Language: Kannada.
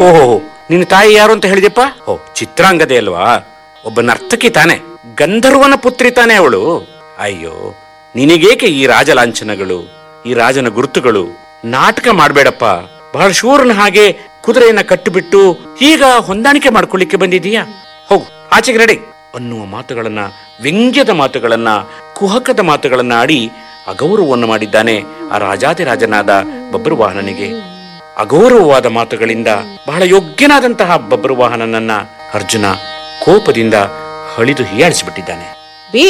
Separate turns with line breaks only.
ಓಹೋ ನಿನ್ನ ತಾಯಿ ಯಾರು ಅಂತ ಹೇಳಿದೆಪ್ಪ ಓ ಚಿತ್ರಾಂಗದೆ ಅಲ್ವಾ ಒಬ್ಬ ನರ್ತಕಿ ತಾನೆ ಗಂಧರ್ವನ ಪುತ್ರಿ ತಾನೆ ಅವಳು ಅಯ್ಯೋ ನಿನಗೇಕೆ ಈ ರಾಜಲಾಂಛನಗಳು ಈ ರಾಜನ ಗುರುತುಗಳು ನಾಟಕ ಮಾಡ್ಬೇಡಪ್ಪ ಬಹಳ ಶೂರನ ಹಾಗೆ ಕುದುರೆಯನ್ನ ಕಟ್ಟಿಬಿಟ್ಟು ಈಗ ಹೊಂದಾಣಿಕೆ ಮಾಡ್ಕೊಳ್ಳಿಕ್ಕೆ ಬಂದಿದೀಯಾ ಹೋಗು ಆಚೆಗೆ ರೆಡಿ ಅನ್ನುವ ಮಾತುಗಳನ್ನ ವ್ಯಂಗ್ಯದ ಮಾತುಗಳನ್ನ ಕುಹಕದ ಮಾತುಗಳನ್ನ ಆಡಿ ಅಗೌರವವನ್ನು ಮಾಡಿದ್ದಾನೆ ಆ ರಾಜಾದಿರಾಜನಾದ ಬಬ್ರುವಾಹನನಿಗೆ ಅಗೌರವವಾದ ಮಾತುಗಳಿಂದ ಬಹಳ ಯೋಗ್ಯನಾದಂತಹ ಬಬ್ರುವಾಹನನನ್ನ ಅರ್ಜುನ ಕೋಪದಿಂದ ಹಳಿದು ಹೀಯಾಳಿಸಿಬಿಟ್ಟಿದ್ದಾನೆ